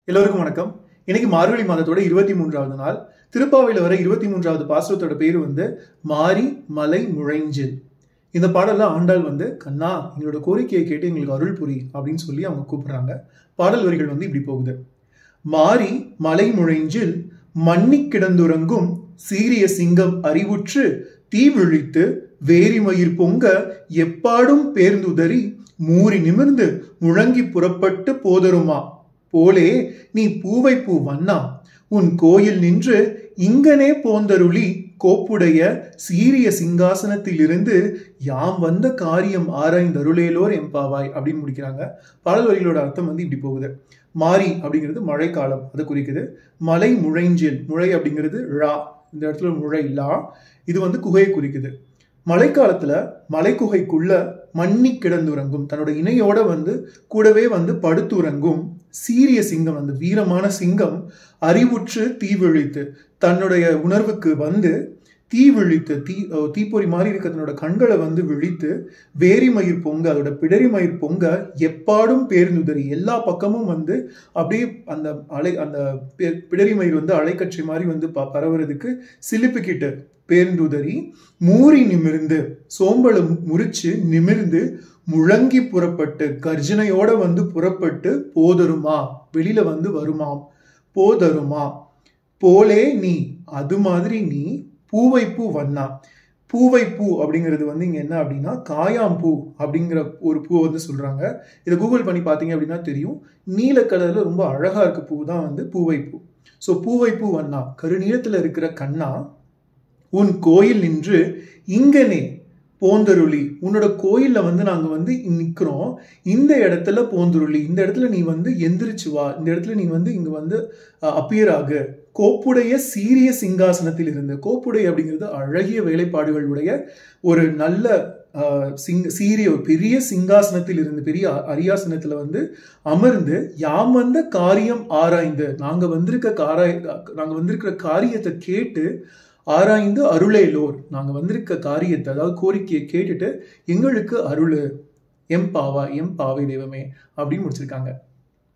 எல்லோருக்கும் வணக்கம் இன்னைக்கு மார்கழி மாதத்தோட இருபத்தி மூன்றாவது நாள் திருப்பாவையில் வர இருபத்தி மூன்றாவது பாசுரத்தோட பேர் வந்து மாரி மலை முழைஞ்சில் இந்த பாடல்ல ஆண்டாள் வந்து கண்ணா எங்களோட கோரிக்கையை கேட்டு எங்களுக்கு அருள் புரி அப்படின்னு சொல்லி அவங்க கூப்பிடுறாங்க பாடல் வரிகள் வந்து இப்படி போகுது மாரி மலை முழைஞ்சில் மன்னி கிடந்துறங்கும் சீரிய சிங்கம் அறிவுற்று தீ விழித்து வேரிமயிர் பொங்க எப்பாடும் பேர்ந்துதறி மூறி நிமிர்ந்து முழங்கி புறப்பட்டு போதருமா போலே நீ பூவை பூ வண்ணா உன் கோயில் நின்று இங்கனே போந்தருளி கோப்புடைய சீரிய சிங்காசனத்திலிருந்து யாம் வந்த காரியம் ஆராய்ந்தருளேலோர் எம்பாவாய் அப்படின்னு முடிக்கிறாங்க பாடல் வரிகளோட அர்த்தம் வந்து இப்படி போகுது மாரி அப்படிங்கிறது மழைக்காலம் அதை குறிக்குது மலை முழைஞ்சில் முழை அப்படிங்கிறது ழா இந்த இடத்துல முழை லா இது வந்து குகையை குறிக்குது மழைக்காலத்துல மலைக்குகைக்குள்ள மண்ணி கிடந்துறங்கும் தன்னோட இணையோட வந்து கூடவே வந்து படுத்துறங்கும் சீரிய சிங்கம் அந்த வீரமான சிங்கம் அறிவுற்று தீவிழித்து தன்னுடைய உணர்வுக்கு வந்து தீ விழித்து தீ அஹ் தீப்பொறி மாதிரி இருக்க தன்னோட கண்களை வந்து விழித்து வேரி மயிர் பொங்க அதோட பிடரி மயிர் பொங்க எப்பாடும் பேருந்துதறி எல்லா பக்கமும் வந்து அப்படியே அந்த அலை அந்த பே- பிடரி மயிர் வந்து அலைக்கற்றை மாதிரி வந்து ப பரவுறதுக்கு சிலிப்புக்கிட்டு பேருந்துதறி மூறி நிமிர்ந்து சோம்பலை முறிச்சு நிமிர்ந்து முழங்கி புறப்பட்டு கர்ஜனையோட வந்து புறப்பட்டு போதருமா வெளியில வந்து வருமாம் போதருமா போலே நீ அது மாதிரி நீ பூவை பூ வண்ணா பூவை பூ அப்படிங்கிறது வந்து இங்க என்ன அப்படின்னா காயாம்பூ அப்படிங்கிற ஒரு பூ வந்து சொல்றாங்க இதை கூகுள் பண்ணி பார்த்தீங்க அப்படின்னா தெரியும் நீல கலர்ல ரொம்ப அழகா இருக்க பூ தான் வந்து பூவை பூ ஸோ பூவை பூ வண்ணா கருநீளத்துல இருக்கிற கண்ணா உன் கோயில் நின்று இங்கனே போந்தருளி உன்னோட கோயில்ல வந்து நாங்க வந்து நிக்கிறோம் இந்த இடத்துல போந்தருளி இந்த இடத்துல நீ வந்து எந்திரிச்சு வா இந்த இடத்துல நீ வந்து இங்க வந்து அப்பியர் ஆகு கோப்புடைய சீரிய சிங்காசனத்தில் இருந்து கோப்புடை அப்படிங்கிறது அழகிய வேலைப்பாடுகளுடைய ஒரு நல்ல அஹ், சிங் சீரிய ஒரு பெரிய சிங்காசனத்தில் இருந்து பெரிய அ- அரியாசனத்துல வந்து அமர்ந்து யாம் வந்த காரியம் ஆராய்ந்து நாங்க வந்திருக்க காராய் நாங்க வந்திருக்கிற காரியத்தை கேட்டு ஆராய்ந்து அருளேலோர் நாங்க வந்திருக்க காரியத்தை அதாவது கோரிக்கையை கேட்டுட்டு எங்களுக்கு அருள் எம் பாவா எம் பாவை தெய்வமே அப்படின்னு முடிச்சிருக்காங்க